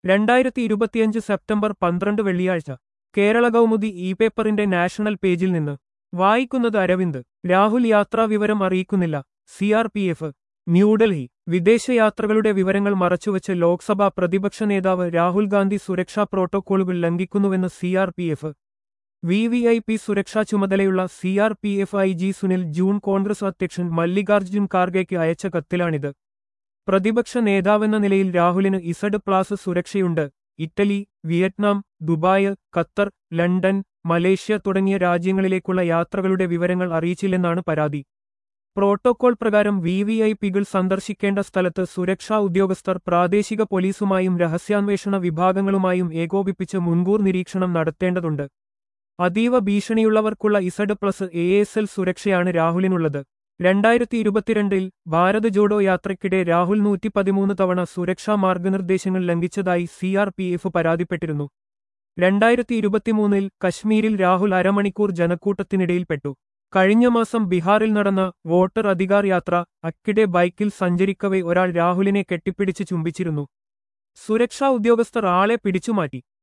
രണ്ടായിരത്തി ഇരുപത്തിയഞ്ച് സെപ്റ്റംബർ പന്ത്രണ്ട് വെള്ളിയാഴ്ച കേരള കൗമുദി ഇ പേപ്പറിന്റെ നാഷണൽ പേജിൽ നിന്ന് വായിക്കുന്നത് അരവിന്ദ് രാഹുൽ യാത്രാ വിവരം അറിയിക്കുന്നില്ല C R P F New Delhi വിദേശയാത്രകളുടെ വിവരങ്ങൾ മറച്ചുവെച്ച് ലോക്സഭാ പ്രതിപക്ഷ നേതാവ് രാഹുൽ ഗാന്ധി സുരക്ഷാ പ്രോട്ടോക്കോളുകൾ ലംഘിക്കുന്നുവെന്ന് C R P F V V I P സുരക്ഷാ ചുമതലയുള്ള C R P F I G Sunil Jun Congress അധ്യക്ഷൻ മല്ലികാർജ്ജുൻ ഖാർഗെയ്ക്ക് അയച്ച കത്തിലാണിത് പ്രതിപക്ഷ നേതാവെന്ന നിലയിൽ രാഹുലിന് ഇസഡ് പ്ലാസ് സുരക്ഷയുണ്ട് Italy Vietnam Dubai Qatar London Malaysia തുടങ്ങിയ രാജ്യങ്ങളിലേക്കുള്ള യാത്രകളുടെ വിവരങ്ങൾ അറിയിച്ചില്ലെന്നാണ് പരാതി പ്രോട്ടോകോൾ പ്രകാരം വി വി ഐ പികൾ സന്ദർശിക്കേണ്ട സ്ഥലത്ത് സുരക്ഷാ ഉദ്യോഗസ്ഥർ പ്രാദേശിക പോലീസുമായും രഹസ്യാന്വേഷണ വിഭാഗങ്ങളുമായും ഏകോപിപ്പിച്ച് മുൻകൂർ നിരീക്ഷണം നടത്തേണ്ടതുണ്ട് അതീവ ഭീഷണിയുള്ളവർക്കുള്ള Z plus A S L സുരക്ഷയാണ് രാഹുലിനുള്ളത് രണ്ടായിരത്തി ഇരുപത്തിരണ്ടിൽ ഭാരത് ജോഡോ യാത്രയ്ക്കിടെ രാഹുൽ നൂറ്റി പതിമൂന്ന് തവണ സുരക്ഷാ മാർഗനിർദ്ദേശങ്ങൾ ലംഘിച്ചതായി സി ആർ പി എഫ് പരാതിപ്പെട്ടിരുന്നു രണ്ടായിരത്തി ഇരുപത്തിമൂന്നിൽ കശ്മീരിൽ രാഹുൽ അരമണിക്കൂർ ജനക്കൂട്ടത്തിനിടയിൽപ്പെട്ടു കഴിഞ്ഞ മാസം ബീഹാറിൽ നടന്ന വോട്ടർ അധികാർ യാത്ര അക്കിടെ ബൈക്കിൽ സഞ്ചരിക്കവെ ഒരാൾ രാഹുലിനെ കെട്ടിപ്പിടിച്ച് ചുംബിച്ചിരുന്നു സുരക്ഷാ ഉദ്യോഗസ്ഥർ ആളെ പിടിച്ചുമാറ്റി